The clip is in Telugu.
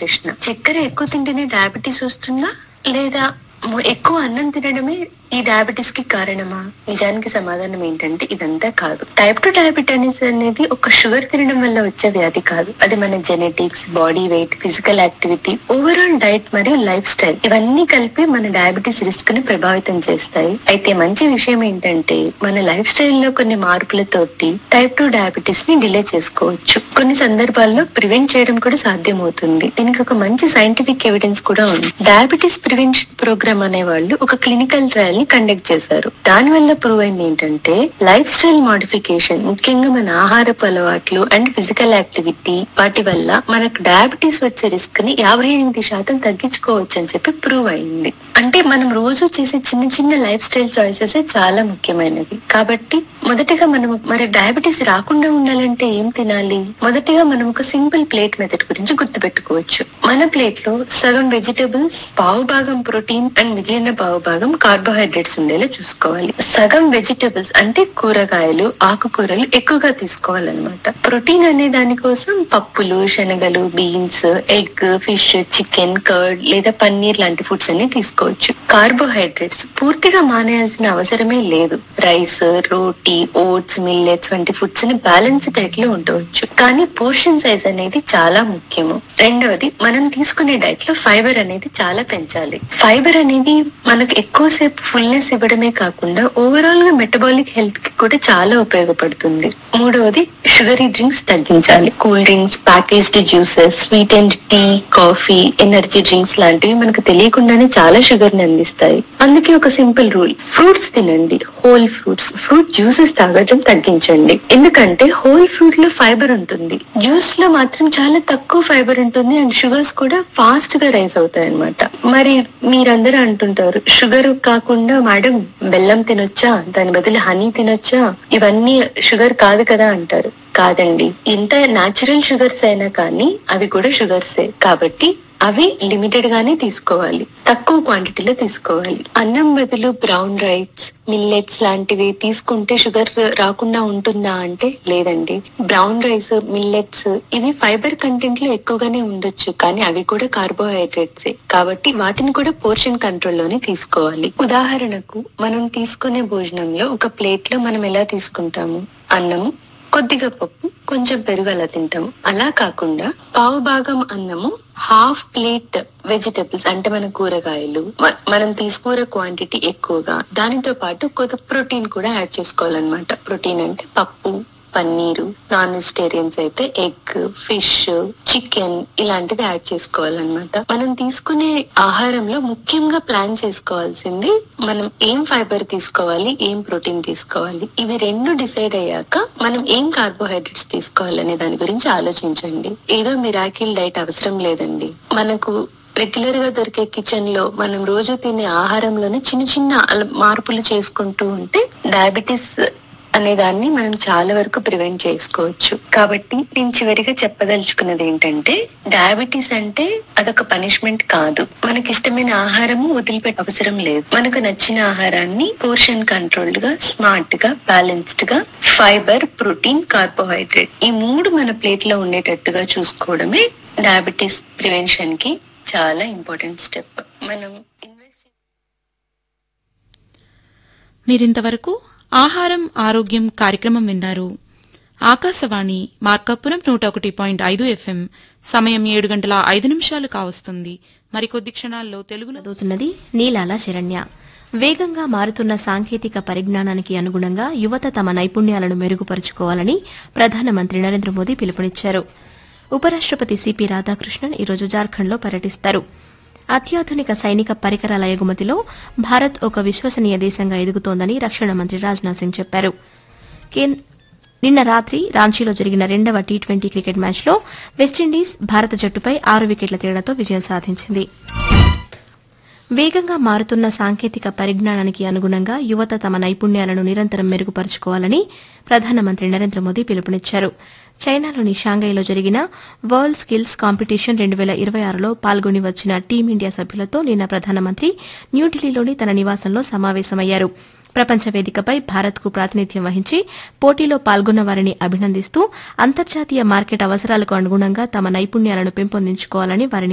ప్రశ్న చక్కెర ఎక్కువ తింటేనే డయాబెటీస్ వస్తుందా లేదా ము- ఎక్కువ అన్నం తినడమే ఈ డయాబెటీస్ కి కారణమా నిజానికి సమాధానం ఏంటంటే ఇదంతా కాదు టైప్ టు డయాబెటీస్ అనేది ఒక షుగర్ తినడం వల్ల వచ్చే వ్యాధి కాదు అది మన genetics body weight physical activity overall diet మరియు లైఫ్ స్టైల్ ఇవన్నీ కలిపి మన డయాబెటీస్ రిస్క్ ని ప్రభావితం చేస్తాయి అయితే మంచి విషయం ఏంటంటే మన లైఫ్ స్టైల్ లో కొన్ని మార్పులతోటి టైప్ టూ డయాబెటీస్ ని డిలే చేసుకోవచ్చు కొన్ని సందర్భాల్లో ప్రివెంట్ చేయడం కూడా సాధ్యమవుతుంది దీనికి ఒక మంచి సైంటిఫిక్ ఎవిడెన్స్ కూడా ఉంది డయాబెటీస్ ప్రివెన్షన్ ప్రోగ్రామ్ అనే వాళ్ళు ఒక క్లినికల్ ట్రయల్ ని కండక్ట్ చేశారు దాని వల్ల ప్రూవ్ అయింది ఏంటంటే లైఫ్ స్టైల్ మోడిఫికేషన్ ముఖ్యంగా మన ఆహారపు అలవాట్లు అండ్ ఫిజికల్ యాక్టివిటీ వాటి వల్ల మనకు డయాబెటీస్ వచ్చే రిస్క్ ని యాభై ఎనిమిది శాతం తగ్గించుకోవచ్చు అని చెప్పి ప్రూవ్ అయింది అంటే మనం రోజు చేసే చిన్న చిన్న లైఫ్ స్టైల్ చాయిసెస్ చాలా ముఖ్యమైనవి కాబట్టి మొదటిగా మనం మరి డయాబెటీస్ రాకుండా ఉండాలంటే ఏం తినాలి మొదటిగా మనం ఒక సింపుల్ ప్లేట్ మెథడ్ గురించి గుర్తుపెట్టుకోవచ్చు మన ప్లేట్ లో సగం వెజిటబుల్స్ పావు భాగం ప్రోటీన్ అండ్ మిగిలిన పావు భాగం కార్బోహైడ్రేట్స్ ఉండేలా చూసుకోవాలి సగం వెజిటబుల్స్ అంటే కూరగాయలు ఆకుకూరలు ఎక్కువగా తీసుకోవాలన్నమాట ప్రోటీన్ అనే దానికోసం పప్పులు శనగలు beans egg fish chicken curd లేదా పన్నీర్ లాంటి ఫుడ్స్ అన్ని తీసుకోవచ్చు కార్బోహైడ్రేట్స్ పూర్తిగా మానేయాల్సిన అవసరమే లేదు రైస్ రోటీ ఓట్స్ మిల్లెట్స్ వంటి ఫుడ్స్ ని బ్యాలెన్స్ డైట్ లో ఉండవచ్చు కానీ పోర్షన్ సైజ్ అనేది చాలా ముఖ్యము రెండవది మనం తీసుకునే డైట్ లో ఫైబర్ అనేది చాలా పెంచాలి ఫైబర్ అనేది మనకు ఎక్కువసేపు ఫుల్నెస్ ఇవ్వడమే కాకుండా ఓవరాల్ గా మెటబాలిక్ హెల్త్ కి కూడా చాలా ఉపయోగపడుతుంది మూడవది షుగరీ డ్రింక్స్ తగ్గించాలి cool drinks packaged juices sweet and tea coffee energy drinks లాంటివి మనకు తెలియకుండానే చాలా షుగర్ ని అందిస్తాయి అందుకే ఒక సింపుల్ రూల్ ఫ్రూట్స్ తినండి హోల్ ఫ్రూట్స్ ఫ్రూట్ జ్యూసెస్ తాగడం తగ్గించండి ఎందుకంటే హోల్ ఫ్రూట్ లో ఫైబర్ ఉంటుంది జ్యూస్ లో మాత్రం చాలా తక్కువ ఫైబర్ ఉంటుంది అండ్ షుగర్స్ కూడా ఫాస్ట్ గా రైజ్ అవుతాయి అనమాట మరి మీరందరూ అంటుంటారు షుగర్ కాకుండా మేడం బెల్లం తినొచ్చా దాని బదులు హనీ తినొచ్చా ఇవన్నీ షుగర్ కాదు కదా అంటారు కాదండి ఇంత నాచురల్ షుగర్స్ అయినా కానీ అవి కూడా షుగర్సే కాబట్టి అవి లిమిటెడ్ గానే తీసుకోవాలి తక్కువ క్వాంటిటీలో తీసుకోవాలి అన్నం బదులు బ్రౌన్ రైస్ మిల్లెట్స్ లాంటివి తీసుకుంటే షుగర్ రాకుండా ఉంటుందా అంటే లేదండి బ్రౌన్ రైస్ మిల్లెట్స్ ఇవి ఫైబర్ కంటెంట్ లో ఎక్కువగానే ఉండొచ్చు కానీ అవి కూడా కార్బోహైడ్రేట్స్ కాబట్టి వాటిని కూడా పోర్షన్ కంట్రోల్ లోనే తీసుకోవాలి ఉదాహరణకు మనం తీసుకునే భోజనంలో ఒక ప్లేట్ లో మనం ఎలా తీసుకుంటాము అన్నము కొద్దిగా పప్పు కొంచెం పెరుగు అలా తింటాము అలా కాకుండా పావు భాగం అన్నము హాఫ్ ప్లేట్ వెజిటబుల్స్ అంటే మన కూరగాయలు మ- మనం తీసుకునే క్వాంటిటీ ఎక్కువగా దానితో పాటు కొద్ది ప్రోటీన్ కూడా యాడ్ చేసుకోవాలన్నమాట ప్రోటీన్ అంటే పప్పు పన్నీరు నాన్ వెజిటేరియన్స్ అయితే ఎగ్ ఫిష్ చికెన్ ఇలాంటివి యాడ్ చేసుకోవాలన్నమాట మనం తీసుకునే ఆహారంలో ముఖ్యంగా ప్లాన్ చేసుకోవాల్సింది మనం ఏం ఫైబర్ తీసుకోవాలి ఏం ప్రోటీన్ తీసుకోవాలి ఇవి రెండు డిసైడ్ అయ్యాక మనం ఏం కార్బోహైడ్రేట్స్ తీసుకోవాలనే దాని గురించి ఆలోచించండి ఏదో మిరాకిల్ డైట్ అవసరం లేదండి మనకు రెగ్యులర్ గా దొరికే కిచెన్ లో మనం రోజు తినే ఆహారంలోనే చిన్న చిన్న అల- మార్పులు చేసుకుంటూ ఉంటే డయాబెటీస్ అనే దాన్ని మనం చాలా వరకు ప్రివెంట్ చేసుకోవచ్చు కాబట్టి నేను చివరిగా చెప్పదలుచుకున్నది ఏంటంటే డయాబెటీస్ అంటే అదొక పనిష్మెంట్ కాదు మనకి ఇష్టమైన ఆహారము వదిలిపెట్టే అవసరం లేదు మనకు నచ్చిన ఆహారాన్ని పోర్షన్ కంట్రోల్డ్ గా స్మార్ట్ గా బ్యాలెన్స్డ్ గా ఫైబర్ ప్రోటీన్ కార్బోహైడ్రేట్ ఈ మూడు మన ప్లేట్ లో ఉండేటట్టుగా చూసుకోవడమే డయాబెటీస్ ప్రివెన్షన్ కి చాలా ఇంపార్టెంట్ స్టెప్ మనం ఇన్వెస్ట్ మీరింతవరకు ఆహారం ఆరోగ్యం కార్యక్రమం విన్నారు ఆకాశవాణి మార్కాపురం నూట ఒకటి పాయింట్ ఐదు ఎఫ్ఎం సమయం ఏడు గంటల ఐదు నిమిషాలు కావస్తుంది మరికొద్ది క్షణాల్లో తెలుగులో చదువుతున్నది నీలాల శరణ్య వేగంగా మారుతున్న సాంకేతిక పరిజ్ఞానానికి అనుగుణంగా యువత తమ నైపుణ్యాలను మెరుగుపరుచుకోవాలని ప్రధానమంత్రి నరేంద్ర మోదీ పిలుపునిచ్చారు ఉపరాష్టపతి సిపి రాధాకృష్ణన్ ఈరోజు జార్ఖండ్లో పర్యటిస్తారు అత్యాధునిక సైనిక పరికరాల ఎగుమతిలో భారత్ ఒక విశ్వసనీయ దేశంగా ఎదుగుతోందని రక్షణ మంత్రి రాజ్నాథ్ సింగ్ చెప్పారు కేన్- నిన్న రాత్రి రాంచీలో జరిగిన రెండవ టీ ట్వంటీ క్రికెట్ మ్యాచ్లో వెస్టిండీస్ భారత జట్టుపై ఆరు వికెట్ల తేడాతో విజయం సాధించింది వేగంగా మారుతున్న సాంకేతిక పరిజ్ఞానానికి అనుగుణంగా యువత తమ నైపుణ్యాలను నిరంతరం మెరుగుపరుచుకోవాలని ప్రధానమంత్రి నరేంద్ర మోదీ పిలుపునిచ్చారు చైనాలోని షాంఘైలో జరిగిన వరల్డ్ స్కిల్స్ కాంపిటీషన్ రెండు వేల ఇరవై ఆరులో పాల్గొని వచ్చిన టీమిండియా సభ్యులతో నిన్న ప్రధానమంత్రి న్యూఢిల్లీలోని తన నివాసంలో సమావేశమయ్యారు ప్రపంచ వేదికపై భారత్కు ప్రాతినిధ్యం వహించి పోటీలో పాల్గొన్న వారిని అభినందిస్తూ అంతర్జాతీయ మార్కెట్ అవసరాలకు అనుగుణంగా తమ నైపుణ్యాలను పెంపొందించుకోవాలని వారిని